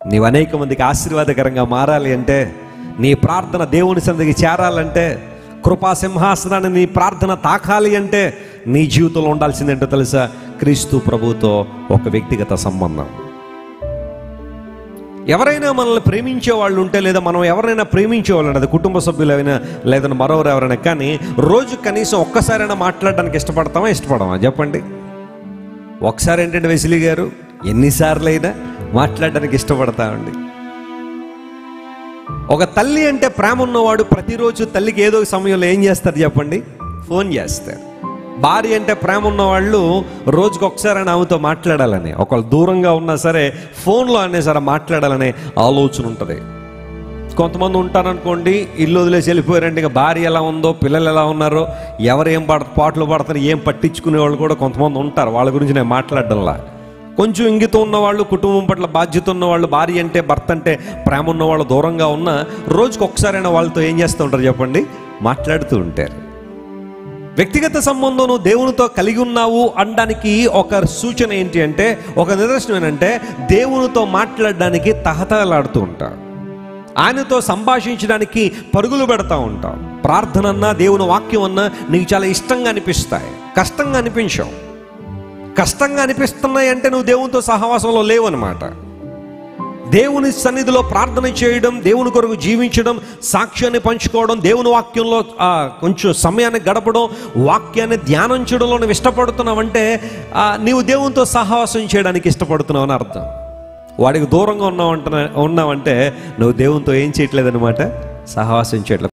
నీవు అనేక మందికి ఆశీర్వాదకరంగా మారాలి అంటే నీ ప్రార్థన దేవుని సన్నిధికి చేరాలంటే కృపా సింహాసనాన్ని నీ ప్రార్థన తాకాలి అంటే నీ జీవితంలో ఉండాల్సిందేంటో తెలుసా క్రీస్తు ప్రభుతో ఒక వ్యక్తిగత సంబంధం ఎవరైనా మనల్ని ప్రేమించే వాళ్ళు ఉంటే లేదా మనం ఎవరైనా ప్రేమించే వాళ్ళు అది కుటుంబ సభ్యులైనా లేదా మరొకరు ఎవరైనా కానీ రోజు కనీసం ఒక్కసారైనా మాట్లాడడానికి ఇష్టపడతామా ఇష్టపడమా చెప్పండి ఒకసారి ఏంటంటే వెసిలి గారు ఎన్నిసార్లు అయినా మాట్లాడడానికి ఇష్టపడతామండి ఒక తల్లి అంటే ప్రేమ ఉన్నవాడు ప్రతిరోజు తల్లికి ఏదో ఒక సమయంలో ఏం చేస్తారు చెప్పండి ఫోన్ చేస్తారు భార్య అంటే ప్రేమ ఉన్నవాళ్ళు రోజుకి ఒకసారి ఆమెతో మాట్లాడాలని ఒకళ్ళు దూరంగా ఉన్నా సరే ఫోన్లో అనే సరే మాట్లాడాలనే ఆలోచన ఉంటుంది కొంతమంది ఉంటారనుకోండి ఇల్లు వదిలేసి వెళ్ళిపోయారంటే ఇంకా భార్య ఎలా ఉందో పిల్లలు ఎలా ఉన్నారో ఎవరు ఏం పడ పాటలు పడతారు ఏం పట్టించుకునే వాళ్ళు కూడా కొంతమంది ఉంటారు వాళ్ళ గురించి నేను మాట్లాడడంలా కొంచెం ఇంగితం ఉన్నవాళ్ళు కుటుంబం పట్ల బాధ్యత ఉన్నవాళ్ళు భార్య అంటే భర్త అంటే ప్రేమ ఉన్నవాళ్ళు దూరంగా ఉన్నా రోజుకి ఒకసారైనా వాళ్ళతో ఏం చేస్తూ ఉంటారు చెప్పండి మాట్లాడుతూ ఉంటారు వ్యక్తిగత సంబంధం నువ్వు దేవునితో కలిగి ఉన్నావు అనడానికి ఒక సూచన ఏంటి అంటే ఒక నిదర్శనం ఏంటంటే దేవునితో మాట్లాడడానికి తహతలాడుతూ ఉంటావు ఆయనతో సంభాషించడానికి పరుగులు పెడతా ఉంటాం ప్రార్థన అన్నా దేవుని వాక్యం అన్నా నీకు చాలా ఇష్టంగా అనిపిస్తాయి కష్టంగా అనిపించవు కష్టంగా అనిపిస్తున్నాయి అంటే నువ్వు దేవునితో సహవాసంలో లేవన్నమాట దేవుని సన్నిధిలో ప్రార్థన చేయడం దేవుని కొరకు జీవించడం సాక్ష్యాన్ని పంచుకోవడం దేవుని వాక్యంలో ఆ, కొంచెం సమయాన్ని గడపడం వాక్యాన్ని ధ్యానం చేయడంలో నువ్వు ఇష్టపడుతున్నావంటే ఆ, నీవు దేవునితో సహవాసం చేయడానికి ఇష్టపడుతున్నావు అని అర్థం వాడికి దూరంగా ఉన్నావంట ఉన్నావంటే నువ్వు దేవునితో ఏం చేయట్లేదన్నమాట సహవాసం చేయట్లేదు